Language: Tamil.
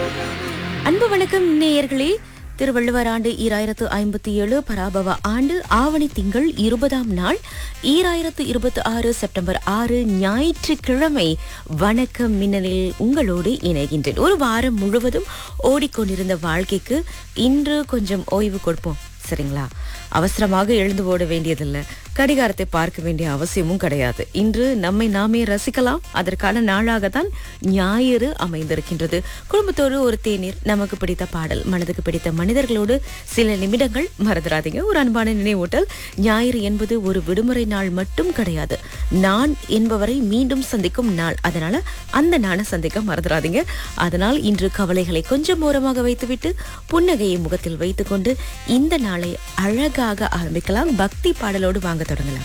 அன்பு வணக்கம் நேயர்களே திருவள்ளுவர் ஆண்டு ஈராயிரத்து ஐம்பத்தி ஏழு பராபவ ஆண்டு ஆவணி திங்கள் இருபதாம் நாள் ஈராயிரத்து இருபத்தி ஆறு செப்டம்பர் ஆறு ஞாயிற்றுக்கிழமை வணக்கம் மின்னலில் உங்களோடு இணைகின்றேன் ஒரு வாரம் முழுவதும் ஓடிக்கொண்டிருந்த வாழ்க்கைக்கு இன்று கொஞ்சம் ஓய்வு கொடுப்போம் சரிங்களா அவசரமாக எழுந்து ஓட வேண்டியதில்லை கடிகாரத்தை பார்க்க வேண்டிய அவசியமும் கிடையாது இன்று நம்மை நாமே ரசிக்கலாம் அதற்கான நாளாகத்தான் ஞாயிறு அமைந்திருக்கின்றது குடும்பத்தோடு ஒரு தேநீர் நமக்கு பிடித்த பாடல் மனதுக்கு பிடித்த மனிதர்களோடு சில நிமிடங்கள் மறந்துடாதீங்க ஒரு அன்பான நினைவூட்டல் ஞாயிறு என்பது ஒரு விடுமுறை நாள் மட்டும் கிடையாது நான் என்பவரை மீண்டும் சந்திக்கும் நாள் அதனால அந்த நாளை சந்திக்க மறந்துடாதீங்க அதனால் இன்று கவலைகளை கொஞ்சம் ஓரமாக வைத்துவிட்டு புன்னகையை முகத்தில் வைத்துக்கொண்டு இந்த நாளை அழகாக ஆரம்பிக்கலாம் பக்தி பாடலோடு வாங்க தொடங்கலாம்